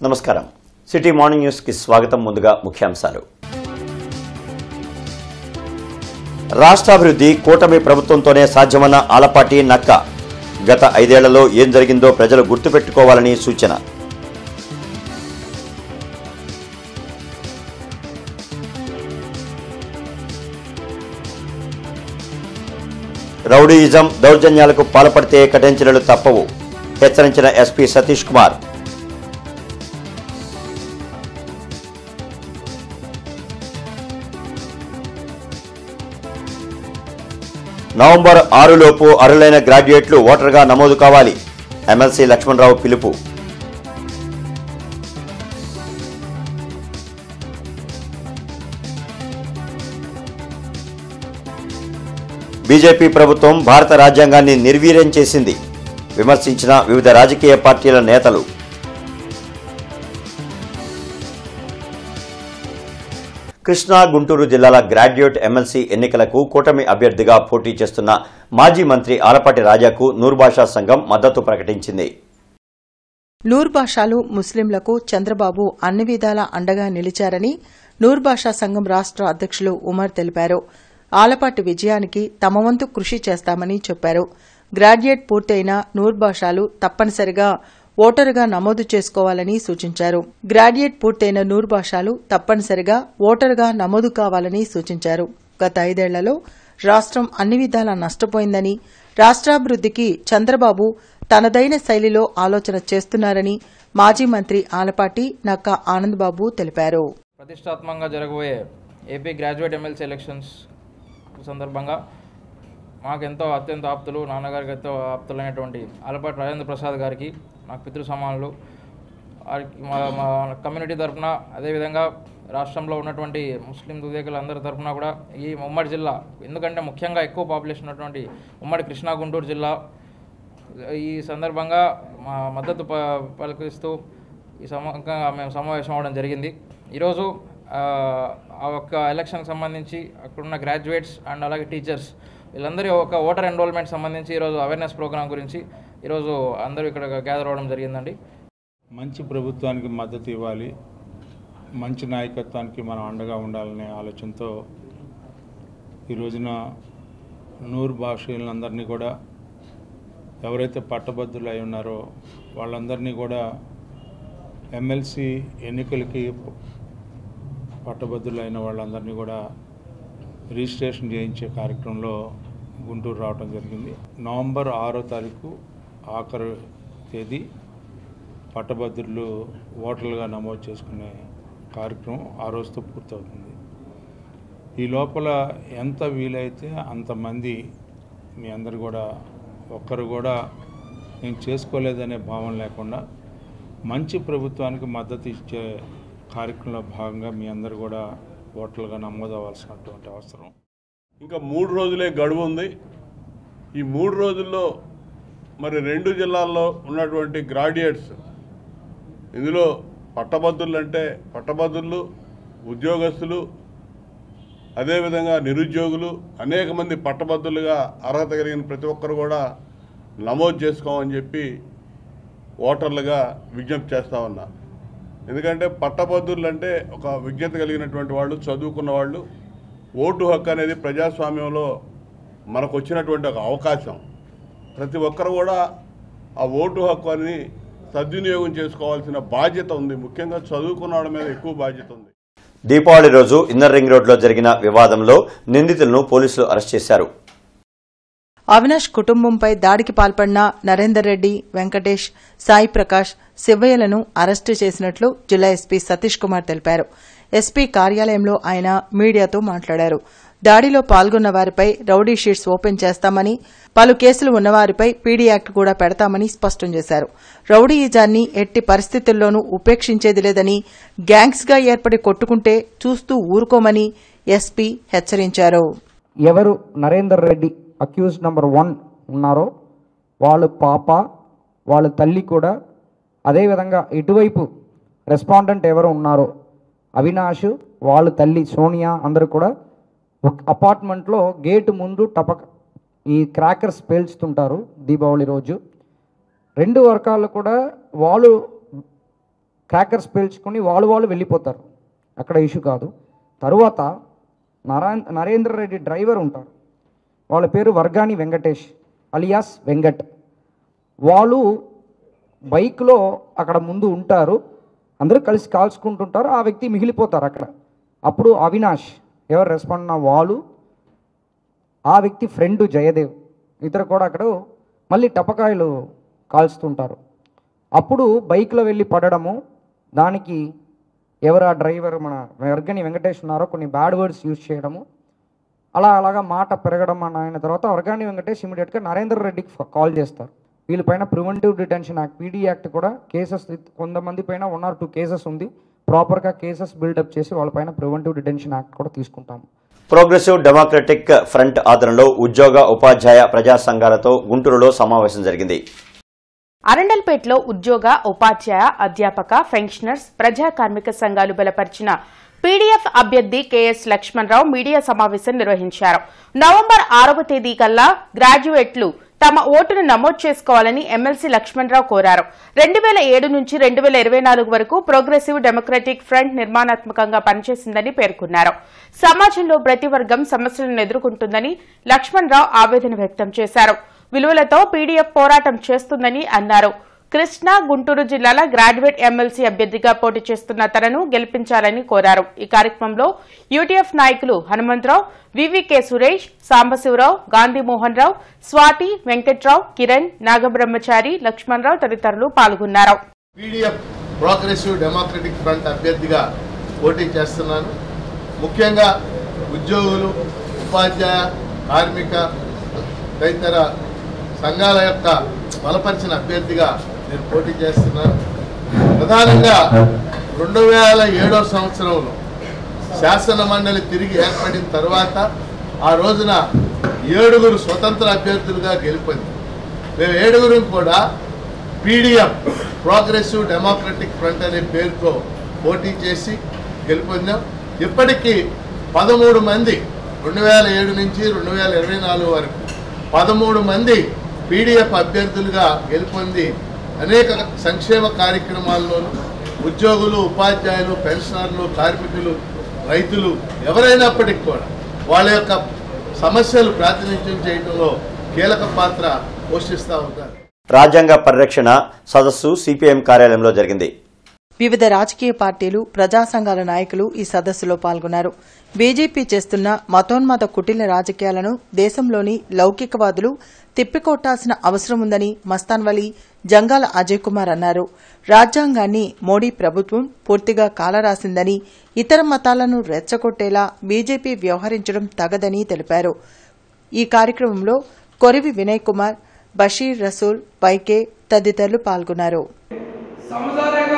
నమస్కారం city morning news కి స్వాగతం ముందుగా ముఖ్యాంశాలు రాష్ట్రాభివృద్ధి కూటమి ప్రభుత్వంతోనే సాధ్యమన్న ఆలపాటి నక్క గత ఐదేళ్లలో ఏం జరిగిందో ప్రజలు గుర్తుపెట్టుకోవాలని సూచన రౌడీయిజం దౌర్జన్యాలకు పాల్పడితే కఠిన చర్యలు తప్పవు హెచ్చరించిన ఎస్పీ సతీష్ కుమార్ నవంబర్ ఆరులోపు అర్హులైన గ్రాడ్యుయేట్లు ఓటర్గా నమోదు కావాలి ఎమ్మెల్సీ లక్ష్మణరావు పిలుపు బీజేపీ ప్రభుత్వం భారత రాజ్యాంగాన్ని నిర్వీర్యం చేసింది విమర్శించిన వివిధ రాజకీయ పార్టీల నేతలు కృష్ణా గుంటూరు జిల్లాల గ్రాడ్యుయేట్ ఎమ్మెల్సీ ఎన్నికలకు కూటమి అభ్యర్థిగా పోటీ చేస్తున్న మాజీ మంత్రి ఆలపాటి రాజాకు నూర్భాషా సంఘం మద్దతు ప్రకటించింది నూర్ బాషాలు ముస్లింలకు చంద్రబాబు అన్ని విధాలా అండగా నిలిచారని నూర్ బాషా సంఘం రాష్ట అధ్యక్షులు ఉమర్ తెలిపారు ఆలపాటి విజయానికి తమ వంతు కృషి చేస్తామని చెప్పారు గ్రాడ్యుయేట్ పూర్తయిన నూర్ బాషాలు తప్పనిసరిగా ఓటరుగా నమోదు చేసుకోవాలని సూచించారు గ్రాడ్యుయేట్ పూర్తయిన నూర్ బాషాలు తప్పనిసరిగా ఓటరుగా నమోదు కావాలని సూచించారు గత ఐదేళ్లలో రాష్ట్రం అన్ని విధాలా నష్టపోయిందని రాష్ట్రాభివృద్ధికి చంద్రబాబు తనదైన శైలిలో ఆలోచన చేస్తున్నారని మాజీ మంత్రి ఆలపాటి నక్కా ఆనందబాబు తెలిపారు ప్రతిష్టాత్మకంగా జరగబోయే ఏపీ గ్రాడ్యుయేట్ ఎమ్మెల్సీ ఎలక్షన్స్ సందర్భంగా మాకెంతో అత్యంత ఆప్తులు నాన్నగారికి ఎంతో ఆప్తులైనటువంటి ఆలపాటి రాజేంద్ర ప్రసాద్ గారికి నాకు పితృ సమానులు వారికి మా మా కమ్యూనిటీ తరఫున అదేవిధంగా రాష్ట్రంలో ఉన్నటువంటి ముస్లిం దుదేకులు అందరి తరఫున కూడా ఈ ఉమ్మడి జిల్లా ఎందుకంటే ముఖ్యంగా ఎక్కువ పాపులేషన్ ఉన్నటువంటి ఉమ్మడి కృష్ణా గుంటూరు జిల్లా ఈ సందర్భంగా మా మద్దతు ప పలికిస్తూ ఈ సమంగా మేము సమావేశం అవ్వడం జరిగింది ఈరోజు ఆ, ఆ ఒక్క ఎలక్షన్కి సంబంధించి అక్కడున్న గ్రాడ్యుయేట్స్ అండ్ అలాగే టీచర్స్ వీళ్ళందరి ఒక ఓటర్ ఎన్రోల్మెంట్ సంబంధించి ఈరోజు అవేర్నెస్ ప్రోగ్రామ్ గురించి ఈరోజు అందరూ ఇక్కడ గ్యాదర్ అవ్వడం జరిగిందండి మంచి ప్రభుత్వానికి మద్దతు ఇవ్వాలి మంచి నాయకత్వానికి మనం అండగా ఉండాలనే ఆలోచనతో ఈ రోజున నూరు భాషలందరినీ కూడా ఎవరైతే పట్టభద్రులు అయి ఉన్నారో వాళ్ళందరినీ కూడా ఎమ్మెల్సీ ఎన్నికలకి పట్టభద్రులు అయిన వాళ్ళందరినీ కూడా రిజిస్ట్రేషన్ చేయించే కార్యక్రమంలో గుంటూరు రావడం జరిగింది నవంబర్ ఆరో తారీఖు ఆఖరు తేదీ పట్టభద్రులు ఓటర్లుగా నమోదు చేసుకునే కార్యక్రమం ఆ రోజుతో పూర్తవుతుంది ఈ లోపల ఎంత వీలైతే అంతమంది మీ అందరు కూడా ఒక్కరు కూడా నేను చేసుకోలేదనే భావన లేకుండా మంచి ప్రభుత్వానికి మద్దతు ఇచ్చే కార్యక్రమంలో భాగంగా మీ అందరు కూడా ఓటర్లుగా నమోదు అవ్వాల్సినటువంటి అవసరం ఇంకా మూడు రోజులే గడువు ఉంది ఈ మూడు రోజుల్లో మరి రెండు జిల్లాల్లో ఉన్నటువంటి గ్రాడ్యుయేట్స్ ఇందులో పట్టభద్రులు అంటే పట్టభద్రులు ఉద్యోగస్తులు అదేవిధంగా నిరుద్యోగులు అనేక మంది పట్టభద్రులుగా అర్హత కలిగిన ప్రతి ఒక్కరు కూడా నమోదు చేసుకోమని చెప్పి ఓటర్లుగా విజ్ఞప్తి చేస్తా ఉన్నా ఎందుకంటే పట్టభద్రులు అంటే ఒక విజ్ఞత కలిగినటువంటి వాళ్ళు చదువుకున్న వాళ్ళు ఓటు హక్కు అనేది ప్రజాస్వామ్యంలో మనకు వచ్చినటువంటి ఒక అవకాశం ప్రతి ఒక్కరు కూడా ఆ ఓటు హక్కు అని సద్వినియోగం చేసుకోవాల్సిన బాధ్యత ఉంది ముఖ్యంగా చదువుకున్న వాళ్ళ మీద ఎక్కువ బాధ్యత ఉంది దీపావళి రోజు ఇన్నర్ రింగ్ రోడ్లో జరిగిన వివాదంలో నిందితులను పోలీసులు అరెస్ట్ చేశారు అవినాష్ కుటుంబంపై దాడికి పాల్పడిన నరేందర్ రెడ్డి వెంకటేష్ సాయి ప్రకాష్ శివయ్యలను అరెస్టు చేసినట్లు జిల్లా ఎస్పీ సతీష్ కుమార్ తెలిపారు ఎస్పీ కార్యాలయంలో ఆయన మీడియాతో మాట్లాడారు దాడిలో పాల్గొన్న వారిపై రౌడీ షీట్స్ ఓపెన్ చేస్తామని పలు కేసులు ఉన్నవారిపై పీడీ యాక్ట్ కూడా పెడతామని స్పష్టం చేశారు రౌడీయిజాన్ని ఎట్టి పరిస్థితుల్లోనూ ఉపేక్షించేది లేదని గ్యాంగ్స్ గా ఏర్పడి కొట్టుకుంటే చూస్తూ ఊరుకోమని ఎస్పీ హెచ్చరించారు ఎవరు Narender Reddy accused number one ఉన్నారో వాళ్ళ పాప వాళ్ళ తల్లి కూడా అదేవిధంగా ఇటువైపు రెస్పాండెంట్ ఎవరు ఉన్నారో అవినాష్ వాళ్ళ తల్లి సోనియా అందరూ కూడా ఒక అపార్ట్మెంట్లో గేటు ముందు టపక్ ఈ క్రాకర్స్ పేల్చుతుంటారు దీపావళి రోజు రెండు వర్గాలు కూడా వాళ్ళు క్రాకర్స్ పేల్చుకొని వాళ్ళు వాళ్ళు వెళ్ళిపోతారు అక్కడ ఇష్యూ కాదు తరువాత నరా నరేంద్ర రెడ్డి డ్రైవర్ ఉంటారు వాళ్ళ పేరు వర్గాని వెంకటేష్ అలియాస్ వెంకట్ వాళ్ళు బైక్లో అక్కడ ముందు ఉంటారు అందరూ కలిసి కాల్చుకుంటుంటారు ఆ వ్యక్తి మిగిలిపోతారు అక్కడ అప్పుడు అవినాష్ ఎవరు రెస్పాండ్ నా వాళ్ళు ఆ వ్యక్తి ఫ్రెండ్ జయదేవ్ ఇద్దరు కూడా అక్కడ మళ్ళీ టపకాయలు కాల్చుతుంటారు అప్పుడు బైక్లో వెళ్ళి పడడము దానికి ఎవరు ఆ డ్రైవర్ మన వర్గని వెంకటేష్ ఉన్నారో కొన్ని బ్యాడ్ వర్డ్స్ యూజ్ చేయడము అలా అలాగా మాట పెరగడం అని అయిన తర్వాత వర్గాని వెంకటేష్ ఇమీడియట్గా నరేందర్ రెడ్డికి ఫ- కాల్ చేస్తారు వీళ్ళపైన preventive detention act PD act కూడా కేసెస్ కొంతమంది పైన వన్ ఆర్ టూ కేసెస్ ఉంది ప్రాపర్గా కేసెస్ బిల్డప్ చేసి వాళ్ళపైన ప్రివెంటివ్ డిటెన్షన్ యాక్ట్ కూడా తీసుకుంటాము ప్రోగ్రెసివ్ డెమోక్రటిక్ ఫ్రంట్ ఆధ్వర్యంలో ఉద్యోగ ఉపాధ్యాయ ప్రజా సంఘాలతో గుంటూరులో సమావేశం జరిగింది అరండల్పేటలో ఉద్యోగ ఉపాధ్యాయ అధ్యాపక పెన్షనర్స్ ప్రజా కార్మిక సంఘాలు బలపరిచిన పీడీఎఫ్ అభ్యర్థి కెఎస్ లక్ష్మణరావు మీడియా సమావేశం నిర్వహించారు నవంబర్ ఆరవ తేదీ కల్లా గ్రాడ్యుయేట్లు తమ ఓటును నమోదు చేసుకోవాలని ఎమ్మెల్సీ లక్ష్మణరావు కోరారు రెండు వేల ఏడు నుంచి రెండు వేల ఇరవై నాలుగు వరకు ప్రోగ్రెసివ్ డెమోక్రటిక్ ఫ్రంట్ నిర్మాణాత్మకంగా పనిచేసిందని పేర్కొన్నారు సమాజంలో ప్రతి వర్గం సమస్యలను ఎదుర్కొంటుందని లక్ష్మణరావు ఆవేదన వ్యక్తం చేశారు విలువలతో పీడీఎఫ్ పోరాటం చేస్తుందని అన్నారు కృష్ణా గుంటూరు జిల్లాల గ్రాడ్యుయేట్ ఎమ్మెల్సీ అభ్యర్థిగా పోటీ చేస్తున్న తనను గెలిపించాలని కోరారు ఈ కార్యక్రమంలో యూటీఎఫ్ నాయకులు హనుమంతరావు వివికే సురేష్ సాంబశివరావు గాంధీమోహన్ రావు స్వాతి వెంకట్రావు కిరణ్ నాగబ్రహ్మచారి లక్ష్మణరావు తదితరులు పాల్గొన్నారు పీడిఎఫ్ ప్రోగ్రెసివ్ డెమోక్రటిక్ ఫ్రంట్ అభ్యర్థిగా పోటీ చేస్తున్నాను ముఖ్యంగా ఉద్యోగులు ఉపాధ్యాయ కార్మిక తదితర సంఘాల యొక్క బలపరిచిన అభ్యర్థిగా నేను పోటీ చేస్తున్నాను ప్రధానంగా రెండు వేల ఏడో సంవత్సరంలో శాసన మండలి తిరిగి ఏర్పడిన తర్వాత ఆ రోజున ఏడుగురు స్వతంత్ర అభ్యర్థులుగా గెలిపింది మేము ఏడుగురు కూడా పీడిఎఫ్ ప్రోగ్రెసివ్ డెమోక్రటిక్ ఫ్రంట్ అనే పేరుతో పోటీ చేసి గెలుపొందాం ఇప్పటికీ పదమూడు మంది రెండు వేల ఏడు నుంచి రెండు వేల ఇరవై నాలుగు వరకు పదమూడు మంది పీడిఎఫ్ అభ్యర్థులుగా గెలుపొంది అనేక సంక్షేమ కార్యక్రమాల్లోనూ ఉద్యోగులు ఉపాధ్యాయులు పెన్షనర్లు కార్మికులు రైతులు ఎవరైనప్పటికీ కూడా వాళ్ళ యొక్క సమస్యలు ప్రాతినిధ్యం చేయడంలో కీలక పాత్ర పోషిస్తూ ఉంటారు రాజ్యాంగ పరిరక్షణ సదస్సు సిపిఎం కార్యాలయంలో జరిగింది వివిధ రాజకీయ పార్టీలు ప్రజా సంఘాల నాయకులు ఈ సదస్సులో పాల్గొన్నారు బీజేపీ చేస్తున్న మతోన్మత కుటిల రాజకీయాలను దేశంలోని లౌకికవాదులు తిప్పికొట్టాల్సిన అవసరం ఉందని మస్తాన్ వలీ జంగాల అజయ్ కుమార్ అన్నారు రాజ్యాంగాన్ని మోడీ ప్రభుత్వం పూర్తిగా కాలరాసిందని ఇతర మతాలను రెచ్చగొట్టేలా బీజేపీ వ్యవహరించడం తగదని తెలిపారు ఈ కార్యక్రమంలో కొరివి వినయ్ కుమార్ బషీర్ రసూల్ వైకే తదితరులు పాల్గొన్నారు समझाने का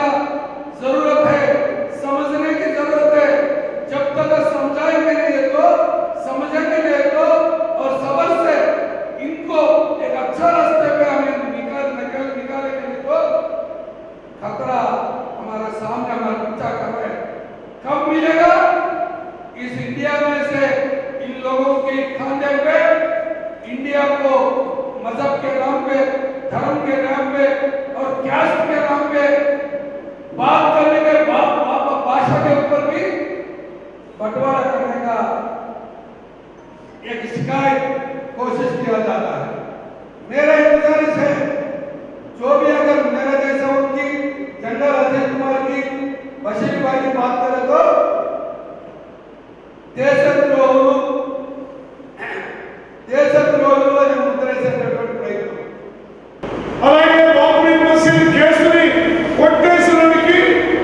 जरूरत है समझने की जरूरत है जब तक समझाएंगे नहीं तो समझेंगे नहीं तो और सबर से इनको एक अच्छा रास्ते पे हमें निकाल निकाल निकालेंगे नहीं तो खतरा हमारे सामने हमारा पीछा कर रहा है कब मिलेगा इस इंडिया में से इन लोगों के खाने पे इंडिया को मजहब के नाम पे धर्म के नाम पे और कैस्ट के नाम पे बात करने के बाप बाप भाषा के ऊपर भी बंटवारा करने का एक शिकायत कोशिश किया जाता है मेरा एक गुजारिश है जो भी अगर मेरे जैसा उनकी जनरल अजय कुमार की बशीर भाई की बात करें तो దేశద్రోహులు దేశద్రోహులు అని ముద్రేసేటటువంటి ప్రయత్నం అలాగే బాబరీ మసీద్ కేసుని కొట్టేసినకి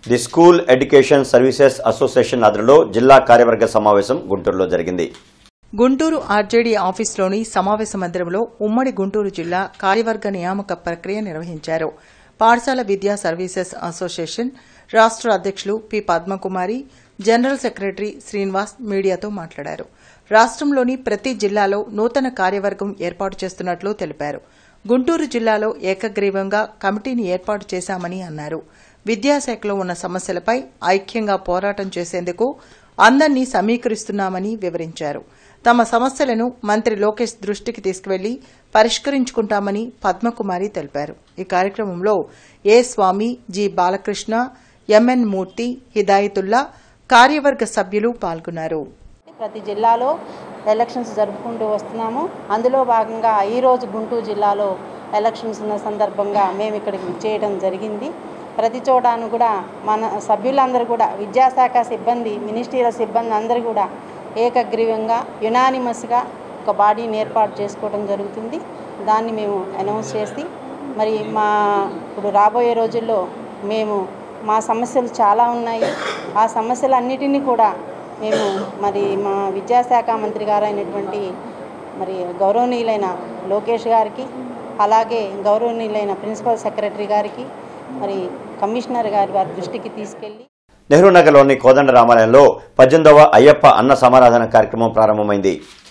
the school education services association ఆధ్వర్యంలో జిల్లా కార్యవర్గ సమావేశం గుంటూరులో జరిగింది గుంటూరు ఆర్జేడీ ఆఫీసులోని సమావేశ మందిరంలో ఉమ్మడి గుంటూరు జిల్లా కార్యవర్గ నియామక ప్రక్రియ నిర్వహించారు పాఠశాల విద్యా సర్వీసెస్ అసోసియేషన్ రాష్ట అధ్యక్షులు P Padmakumari general secretary Srinivas మీడియాతో మాట్లాడారు రాష్టంలోని ప్రతి జిల్లాలో నూతన కార్యవర్గం ఏర్పాటు చేస్తున్నట్లు తెలిపారు గుంటూరు జిల్లాలో ఏకగ్రీవంగా కమిటీని ఏర్పాటు చేశామని అన్నారు విద్యాశాఖలో ఉన్న సమస్యలపై ఐక్యంగా పోరాటం చేసేందుకు అందరినీ సమీకరిస్తున్నామని వివరించారు తమ సమస్యలను మంత్రి లోకేష్ దృష్టికి తీసుకువెళ్లి పరిష్కరించుకుంటామని పద్మకుమారి తెలిపారు ఈ కార్యక్రమంలో A Swamy G Balakrishna MN Murthy Hidayatullah కార్యవర్గ సభ్యులు పాల్గొన్నారు ప్రతి జిల్లాలో ఎలక్షన్స్ జరుపుకుంటూ వస్తున్నాము అందులో భాగంగా ఈరోజు గుంటూరు జిల్లాలో ఎలక్షన్స్ ఉన్న సందర్భంగా మేము ఇక్కడికి చేయడం జరిగింది ప్రతి చోటాను కూడా మన సభ్యులందరూ కూడా విద్యాశాఖ సిబ్బంది మినిస్ట్రీల సిబ్బంది అందరూ కూడా ఏకగ్రీవంగా యునానిమస్గా ఒక బాడీని ఏర్పాటు చేసుకోవడం జరుగుతుంది దాన్ని మేము అనౌన్స్ చేసి మరి మా ఇప్పుడు రాబోయే రోజుల్లో మేము మా సమస్యలు చాలా ఉన్నాయి ఆ సమస్యలన్నిటినీ కూడా మేము మరి మా విద్యాశాఖ మంత్రి గారు అయినటువంటి మరి గౌరవనీయులైన లోకేష్ గారికి అలాగే గౌరవనీయులైన ప్రిన్సిపల్ సెక్రటరీ గారికి మరి కమిషనర్ గారి వారి దృష్టికి తీసుకెళ్ళి నెహ్రూ నగర్లోని కోదండ రామాలయంలో పద్దెనిమిదవ అయ్యప్ప అన్న సమారాధన కార్యక్రమం ప్రారంభమైంది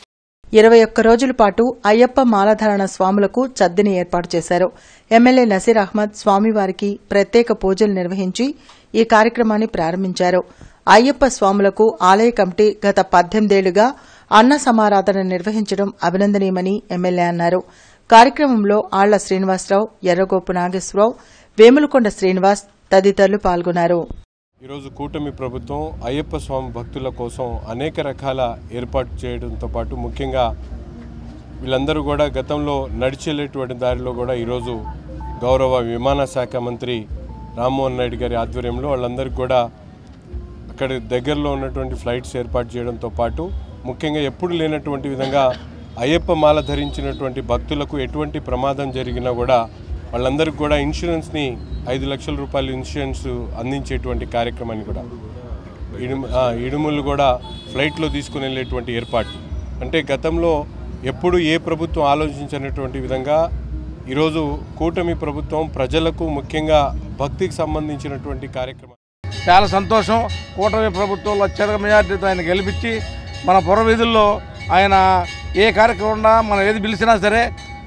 ఇరవై ఒక్క రోజుల పాటు అయ్యప్ప మాలధారణ స్వాములకు చద్దిని ఏర్పాటు చేశారు ఎమ్మెల్యే నసీర్ అహ్మద్ స్వామివారికి ప్రత్యేక పూజలు నిర్వహించి ఈ కార్యక్రమాన్ని ప్రారంభించారు అయ్యప్ప స్వాములకు ఆలయ కమిటీ గత పద్దెనిమిదేళ్లుగా అన్న సమారాధన నిర్వహించడం అభినందనీయమని ఎమ్మెల్యే అన్నారు కార్యక్రమంలో ఆళ్ల శ్రీనివాసరావు ఎర్రగోపు నాగేశ్వరరావు వేములకొండ శ్రీనివాస్ తదితరులు పాల్గొన్నారు ఈరోజు కూటమి ప్రభుత్వం అయ్యప్ప స్వామి భక్తుల కోసం అనేక రకాల ఏర్పాటు చేయడంతో పాటు ముఖ్యంగా వీళ్ళందరూ కూడా గతంలో నడిచేలేటువంటి దారిలో కూడా ఈరోజు గౌరవ విమాన శాఖ మంత్రి రామ్మోహన్ నాయుడు గారి ఆధ్వర్యంలో వాళ్ళందరికీ కూడా అక్కడ దగ్గరలో ఉన్నటువంటి ఫ్లైట్స్ ఏర్పాటు చేయడంతో పాటు ముఖ్యంగా ఎప్పుడు లేనటువంటి విధంగా అయ్యప్ప మాల ధరించినటువంటి భక్తులకు ఎటువంటి ప్రమాదం జరిగినా కూడా వాళ్ళందరికీ కూడా ఇన్సూరెన్స్ని ఐదు లక్షల రూపాయల ఇన్సూరెన్స్ అందించేటువంటి కార్యక్రమాన్ని కూడా ఇడుము ఆ, ఇడుములు కూడా ఫ్లైట్లో తీసుకుని వెళ్ళేటువంటి ఏర్పాటు అంటే గతంలో ఎప్పుడు ఏ ప్రభుత్వం ఆలోచించినటువంటి విధంగా ఈరోజు కూటమి ప్రభుత్వం ప్రజలకు ముఖ్యంగా భక్తికి సంబంధించినటువంటి కార్యక్రమం చాలా సంతోషం కూటమి ప్రభుత్వంలో అత్యధిక మెజార్టీతో ఆయన గెలిపించి మన పురవీధుల్లో ఆయన ఏ కార్యక్రమం ఉన్నా మనం ఏది పిలిచినా సరే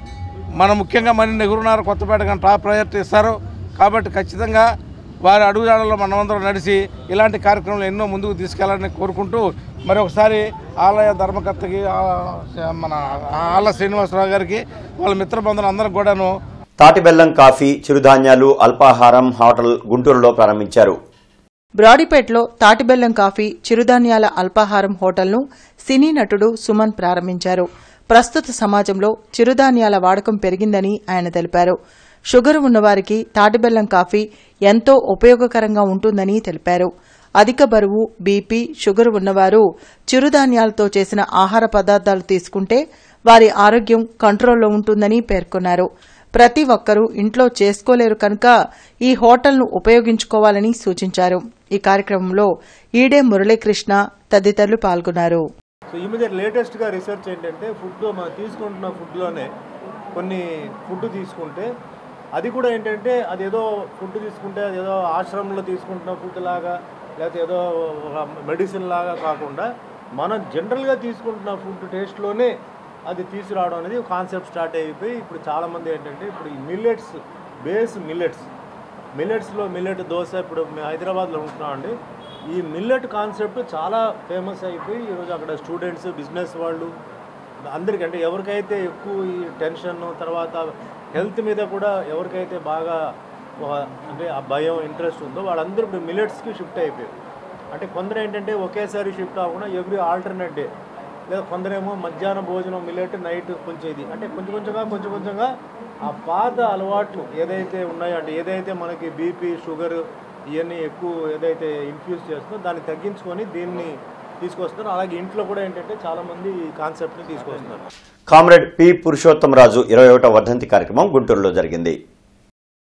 మన ముఖ్యంగా మన నెగురున్నారు కొత్తపేట కానీ టాప్ ప్రయారిటీ ఇస్తారు కాబట్టి ఖచ్చితంగా వారి అడుగుజాడల్లో మనమందరం నడిచి ఇలాంటి కార్యక్రమాలు ఎన్నో ముందుకు తీసుకెళ్లాలని కోరుకుంటూ మరి ఒకసారి ఆలయ ధర్మకర్తకి ఆ, మన ఆళ్ళ శ్రీనివాసరావు గారికి వాళ్ళ మిత్ర బంధువులు అందరికి కూడాను తాటిబెల్లం కాఫీ చిరుధాన్యాలు అల్పాహారం హోటల్ గుంటూరులో ప్రారంభించారు బ్రాడీపేటలో తాటిబెల్లం కాఫీ చిరుధాన్యాల అల్పాహారం హోటల్ను సినీ నటుడు సుమన్ ప్రారంభించారు ప్రస్తుత సమాజంలో చిరుధాన్యాల వాడకం పెరిగిందని ఆయన తెలిపారు షుగర్ ఉన్నవారికి తాటిబెల్లం కాఫీ ఎంతో ఉపయోగకరంగా ఉంటుందని తెలిపారు అధిక బరువు బీపీ షుగర్ ఉన్నవారు చిరుధాన్యాలతో చేసిన ఆహార పదార్థాలు తీసుకుంటే వారి ఆరోగ్యం కంట్రోల్లో ఉంటుందని పేర్కొన్నారు ప్రతి ఒక్కరూ ఇంట్లో చేసుకోలేరు కనుక ఈ హోటల్ను ఉపయోగించుకోవాలని సూచించారు ఈ కార్యక్రమంలో ఈడే మురళీకృష్ణ తదితరులు పాల్గొన్నారు సో ఈ మధ్య లేటెస్ట్గా రీసెర్చ్ ఏంటంటే ఫుడ్ మనం తీసుకుంటున్న ఫుడ్లోనే కొన్ని ఫుడ్ తీసుకుంటే అది కూడా ఏంటంటే అదేదో ఫుడ్ తీసుకుంటే అదేదో ఆశ్రమంలో తీసుకుంటున్న ఫుడ్ లాగా లేకపోతే ఏదో ఒక మెడిసిన్ లాగా కాకుండా మనం జనరల్గా తీసుకుంటున్న ఫుడ్ టేస్ట్లోనే అది తీసుకురావడం అనేది కాన్సెప్ట్ స్టార్ట్ అయిపోయి ఇప్పుడు చాలామంది ఏంటంటే ఇప్పుడు ఈ మిల్లెట్స్ బేస్ మిల్లెట్స్ మిల్లెట్స్లో మిల్లెట్ దోశ ఇప్పుడు మేము హైదరాబాద్లో ఉంటున్నామండి ఈ మిల్లెట్ కాన్సెప్ట్ చాలా ఫేమస్ అయిపోయి ఈరోజు అక్కడ స్టూడెంట్స్ బిజినెస్ వాళ్ళు అందరికీ అంటే ఎవరికైతే ఎక్కువ ఈ టెన్షన్ తర్వాత హెల్త్ మీద కూడా ఎవరికైతే బాగా ఒక- అంటే ఆ భయం ఇంట్రెస్ట్ ఉందో వాళ్ళందరూ ఇప్పుడు మిల్లెట్స్కి షిఫ్ట్ అయిపోయారు అంటే కొందరు ఏంటంటే ఒకేసారి షిఫ్ట్ అవ్వకుండా ఎవ్రీ ఆల్టర్నేట్ డే లేదా కొందరేమో మధ్యాహ్నం భోజనం మిల్లెట్ నైట్ కొంచెం ఇది అంటే కొంచెం కొంచెంగా కొంచెం కొంచెంగా ఆ పాత అలవాట్లు ఏదైతే ఉన్నాయో అంటే ఏదైతే మనకి బీపీ షుగర్ ఇవన్నీ ఎక్కువ ఏదైతే ఇన్ఫ్యూజ్ చేస్తుందో దాన్ని తగ్గించుకొని దీన్ని తీసుకొస్తున్నారు అలాగే ఇంట్లో కూడా ఏంటంటే చాలామంది ఈ కాన్సెప్ట్ని తీసుకొస్తున్నారు కామ్రేడ్ పి పురుషోత్తం రాజు ఇరవై ఒకటో వర్ధంతి కార్యక్రమం గుంటూరులో జరిగింది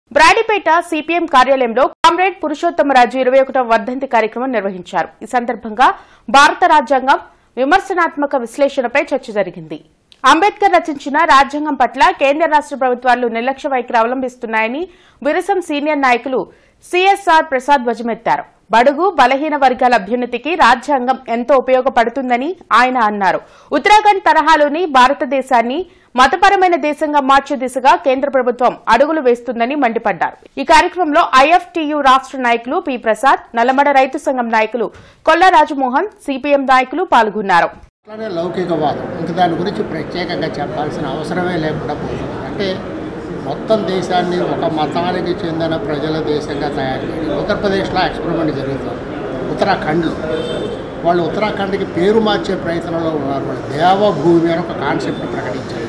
బ్రాడిపేట సిపిఎం కార్యాలయంలో కామ్రేడ్ పురుషోత్తమరాజు ఇరవై ఒకటవ వర్ధంతి కార్యక్రమం నిర్వహించారు ఈ సందర్భంగా భారత రాజ్యాంగం విమర్శనాత్మక విశ్లేషణపై చర్చ జరిగింది అంబేద్కర్ రచించిన రాజ్యాంగం పట్ల కేంద్ర రాష్ట ప్రభుత్వాలు నిర్లక్ష్య వైఖరి అవలంబిస్తున్నాయని విరసం సీనియర్ నాయకులు సిఎస్ఆర్ ప్రసాద్ ధ్వజమెత్తారు బడుగు బలహీన వర్గాల అభ్యున్నతికి రాజ్యాంగం ఎంతో ఉపయోగపడుతుందని ఆయన అన్నారు ఉత్తరాఖండ్ తరహాలోని భారతదేశాన్ని మతపరమైన దేశంగా మార్చే దిశగా కేంద్ర ప్రభుత్వం అడుగులు వేస్తుందని మండిపడ్డారు ఈ కార్యక్రమంలో ఐఎఫ్టీయూ రాష్ట నాయకులు పి ప్రసాద్ నల్లమడ రైతు సంఘం నాయకులు కొల్లా రాజమోహన్ సిపిఎం నాయకులు పాల్గొన్నారు అట్లానే లౌకికవాదం ఇంక దాని గురించి ప్రత్యేకంగా చెప్పాల్సిన అవసరమే లేకుండా పోతుంది అంటే మొత్తం దేశాన్ని ఒక మతానికి చెందిన ప్రజల దేశంగా తయారు చేయడం ఉత్తరప్రదేశ్లో ఎక్స్పెరిమెంట్ జరుగుతుంది ఉత్తరాఖండ్లో వాళ్ళు ఉత్తరాఖండ్కి పేరు మార్చే ప్రయత్నంలో ఉన్నారు వాళ్ళు దేవభూమి అని ఒక కాన్సెప్ట్ ప్రకటించారు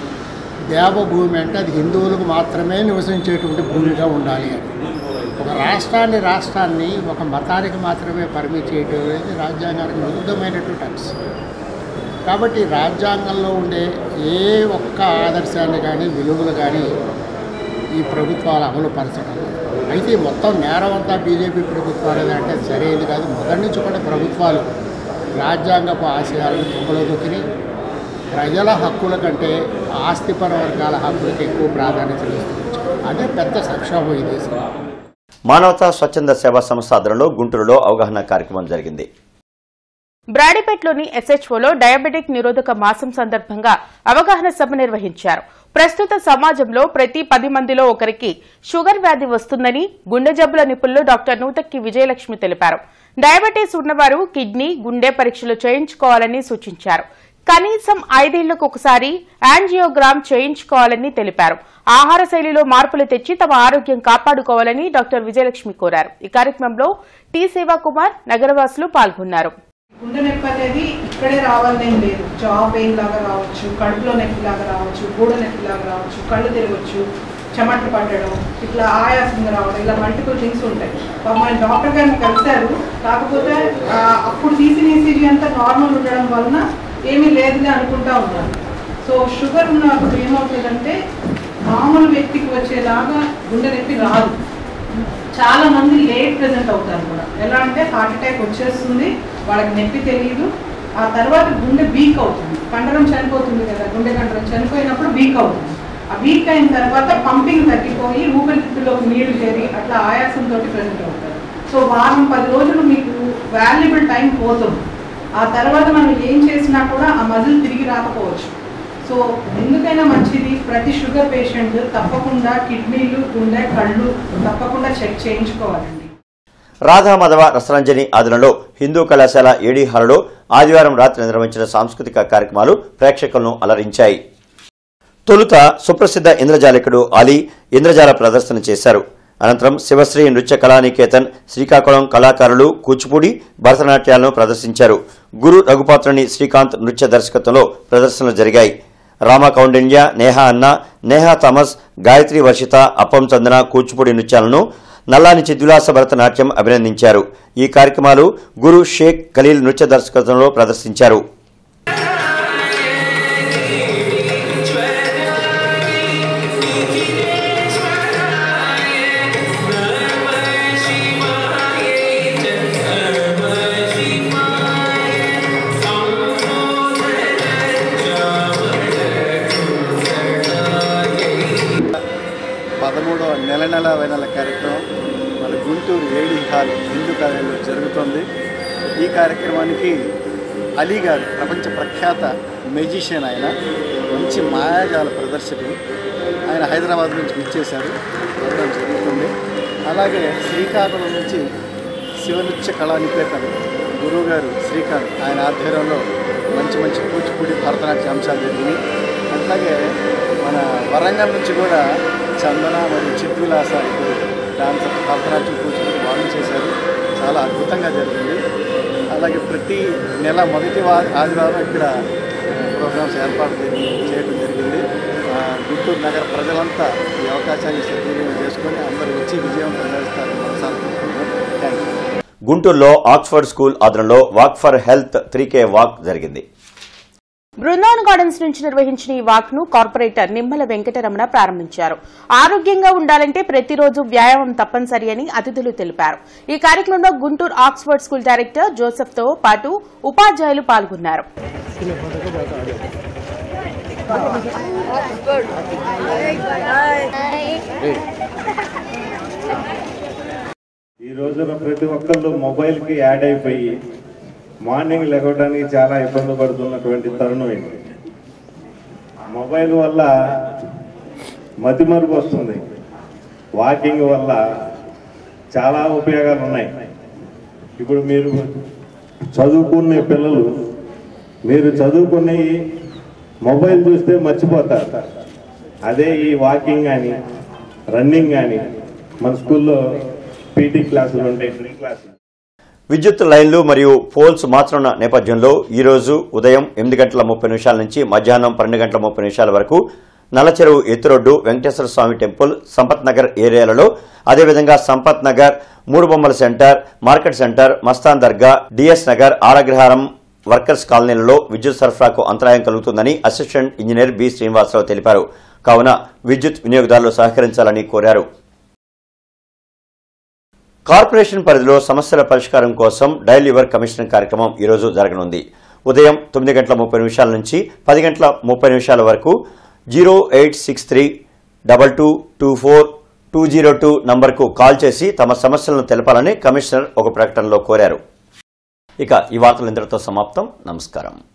దేవభూమి అంటే అది హిందువులకు మాత్రమే నివసించేటువంటి భూమిగా ఉండాలి అని ఒక రాష్ట్రాన్ని రాష్ట్రాన్ని ఒక మతానికి మాత్రమే పరిమితి చేయడం అనేది రాజ్యాంగానికి విరుద్ధమైనటువంటి అంశం కాబట్టి రాజ్యాంగంలో ఉండే ఏ ఒక్క ఆదర్శాన్ని కానీ విలువలు కానీ ఈ ప్రభుత్వాలు అమలు పరచడం లేదు. అయితే మొత్తం నేరం అంతా బీజేపీ ప్రభుత్వాలు అంటే సరైనది కాదు మొదటి నుంచి కూడా ప్రభుత్వాలు రాజ్యాంగపు ఆశయాలను తుంగలో దొక్కినాయి ప్రజల హక్కుల కంటే ఆస్తిపర వర్గాల హక్కులకు ఎక్కువ ప్రాధాన్యత ఇస్తుంది అదే పెద్ద సంక్షోభం ఈ దేశంలో మానవతా స్వచ్ఛంద సేవా సంస్థ ఆధ్వర్యంలో గుంటూరులో అవగాహన కార్యక్రమం జరిగింది బ్రాడీపేట్లోని ఎస్హెచ్ఓలో డయాబెటిక్ నిరోధక మాసం సందర్భంగా అవగాహన సభ నిర్వహించారు ప్రస్తుత సమాజంలో ప్రతి పది మందిలో ఒకరికి షుగర్ వ్యాధి వస్తుందని గుండె జబ్బుల నిపుణులు డాక్టర్ నూతక్కి విజయలక్ష్మి తెలిపారు డయాబెటీస్ ఉన్నవారు కిడ్నీ గుండె పరీక్షలు చేయించుకోవాలని సూచించారు కనీసం ఐదేళ్లకు ఒకసారి యాంజియోగ్రామ్ చేయించుకోవాలని తెలిపారు ఆహార శైలిలో మార్పులు తెచ్చి తమ ఆరోగ్యం కాపాడుకోవాలని డాక్టర్ విజయలక్ష్మి కోరారు ఈ కార్యక్రమంలో టి సేవాకుమార్ నగరవాసులు పాల్గొన్నారు గుండె నొప్పి అనేది ఇక్కడే రావాలనేం లేదు జా పెయిన్ లాగా రావచ్చు కడుపులో నొప్పి లాగా రావచ్చు గూడ నొప్పి లాగా రావచ్చు కళ్ళు తిరగచ్చు చెమట్లు పట్టడం ఇట్లా ఆయాసంగా రావడం ఇలా మల్టిపుల్ థింగ్స్ ఉంటాయి పాపం డాక్టర్ గారిని కలిశారు కాకపోతే ఆ, అప్పుడు తీసిన ఈసీజీ అంతా నార్మల్ ఉండడం వలన ఏమీ లేదులే అనుకుంటా ఉన్నారు సో షుగర్ ఉన్నప్పుడు ఏమవుతుందంటే మామూలు వ్యక్తికి వచ్చేలాగా గుండె నొప్పి రాదు చాలా మంది లేట్ ప్రెజెంట్ అవుతారు కూడా ఎలా అంటే హార్ట్ అటాక్ వచ్చేస్తుంది వాళ్ళకి నొప్పి తెలియదు ఆ తర్వాత గుండె వీక్ అవుతుంది కండరం చనిపోతుంది కదా గుండె కండరం చనిపోయినప్పుడు వీక్ అవుతుంది ఆ వీక్ అయిన తర్వాత పంపింగ్ తగ్గిపోయి ఊపిరితిత్తుల్లోకి నీళ్లు చేరి అట్లా ఆయాసంతో ప్రెజెంట్ అవుతారు సో వారం పది రోజులు మీకు వాల్యుబుల్ టైం పోతుంది ఆ తర్వాత మనం ఏం చేసినా కూడా ఆ మజిల్ తిరిగి రాకపోవచ్చు సో ఎందుకైనా మంచిది ప్రతి షుగర్ పేషెంట్ తప్పకుండా కిడ్నీలు గుండె కళ్ళు తప్పకుండా చెక్ చేయించుకోవాలండి రాధా మాధవ రసరంజని ఆధ్వర్యంలో హిందూ కళాశాల ఏడీ హాల్లో ఆదివారం రాత్రి నిర్వహించిన సాంస్కృతిక కార్యక్రమాలు ప్రేక్షకులను అలరించాయి తొలుత సుప్రసిద్ధ ఇంద్రజాలికుడు అలీ ఇంద్రజాల ప్రదర్శన చేశారు అనంతరం శివశ్రీ నృత్య కళానికేతన్ శ్రీకాకుళం కళాకారులు కూచిపూడి భరతనాట్యాలను ప్రదర్శించారు గురు రఘుపాత్రుని శ్రీకాంత్ నృత్య దర్శకత్వంలో ప్రదర్శనలు జరిగాయి రామ కౌండిన్య నేహా అన్న నేహా థామస్ గాయత్రి వర్షిత అప్పం చందన కూచిపూడి నృత్యాలను నల్లాని చిద్విలాస భరతనాట్యం అభినందించారు ఈ కార్యక్రమాలు గురు షేక్ ఖలీల్ నృత్య దర్శకత్వంలో ప్రదర్శించారు పదమూడవ నెల నెల నెల కార్యక్రమం మన గుంటూరు ఏడి హాల్ హిందూ కాలేజీలో జరుగుతుంది ఈ కార్యక్రమానికి అలీ గారు ప్రపంచ ప్రఖ్యాత మెజిషియన్ ఆయన మంచి మాయాజాల ప్రదర్శకుడు ఆయన హైదరాబాద్ నుంచి విచ్చేశారు వెళ్ళడం జరుగుతుంది అలాగే శ్రీకాకుళం నుంచి శివనృత్య కళానికేతన్ గురువు గారు శ్రీకాంత్ ఆయన ఆధ్వర్యంలో మంచి మంచి కూచిపూడి భరతనాట్య అంశాలు జరిగినాయి అట్లాగే మన వరంగల్ నుంచి కూడా చందన మరియు చిత్విలాస ఇద్దరు డాన్సర్ భరతనాట్యం కూచిపూడి వాళ్ళు చేశారు చాలా అద్భుతంగా జరిగింది అలాగే ప్రతి నెల మొదటి వా ఆదివారం ఇక్కడ ప్రోగ్రామ్స్ ఏర్పాటు జరిగి చేయడం జరిగింది ఆ, గుంటూరు నగర ప్రజలంతా ఈ అవకాశాన్ని సద్వినియోగం చేసుకొని అందరూ వచ్చి విజయవంతం చేస్తారని మనసానుకుంటున్నాను థ్యాంక్ యూ గుంటూరులో ఆక్స్ఫర్డ్ స్కూల్ ఆధ్వర్యంలో walk for health three K walk జరిగింది బృందావన్ గార్డెన్స్ నుంచి నిర్వహించిన ఈ వాక్ ను కార్పొరేటర్ నిమ్మల వెంకటరమణ ప్రారంభించారు ఆరోగ్యంగా ఉండాలంటే ప్రతిరోజు వ్యాయామం తప్పనిసరి అని అతిథులు తెలిపారు ఈ కార్యక్రమంలో Guntur Oxford school director Joseph తో పాటు ఉపాధ్యాయులు పాల్గొన్నారు ఈ రోజున ప్రతి ఒక్కళ్ళు మొబైల్కి యాడ్ అయిపోయి మార్నింగ్ లేవడానికి చాలా ఇబ్బంది పడుతున్నటువంటి తరుణం ఇది మొబైల్ వల్ల మతిమరుపు వస్తుంది వాకింగ్ వల్ల చాలా ఉపయోగాలు ఉన్నాయి ఇప్పుడు మీరు చదువుకునే పిల్లలు మీరు చదువుకునే మొబైల్ చూస్తే మర్చిపోతారు అదే ఈ వాకింగ్ కానీ రన్నింగ్ కానీ మన స్కూల్లో పీటీ క్లాసులు ఉంటాయి ఫ్రీ క్లాసులు విద్యుత్ లైన్లు మరియు పోల్స్ మార్చనున్న నేపథ్యంలో ఈ రోజు ఉదయం ఎనిమిది గంటల ముప్పై నిమిషాల నుంచి మధ్యాహ్నం పన్నెండు గంటల ముప్పై నిమిషాల వరకు నల్లచెరువు ఎత్తురోడ్డు వెంకటేశ్వర స్వామి టెంపుల్ సంపత్ నగర్ ఏరియాలలో అదేవిధంగా సంపత్ నగర్ మూడు బొమ్మల centre market centre Mastan Dargah DS Nagar ఆరగ్రహారం వర్కర్స్ కాలనీలలో విద్యుత్ సరఫరాకు అంతరాయం కలుగుతుందని అసిస్టెంట్ ఇంజనీర్ బి శ్రీనివాసరావు తెలిపారు కావున విద్యుత్ వినియోగదారులు సహకరించాలని కోరారు కార్పొరేషన్ పరిధిలో సమస్యల పరిష్కారం కోసం డైల్ యువర్ కమిషన్ కార్యక్రమం ఈ రోజు జరగనుంది ఉదయం తొమ్మిది గంటల ముప్పై నిమిషాల నుంచి పది గంటల ముప్పై నిమిషాల వరకు zero eight six three double two two four two zero two నంబర్కు కాల్ చేసి తమ సమస్యలను తెలపాలని కమిషనర్ ఒక ప్రకటనలో కోరారు ఇక ఈ వార్తలు ఇంతటితో సమాప్తం నమస్కారం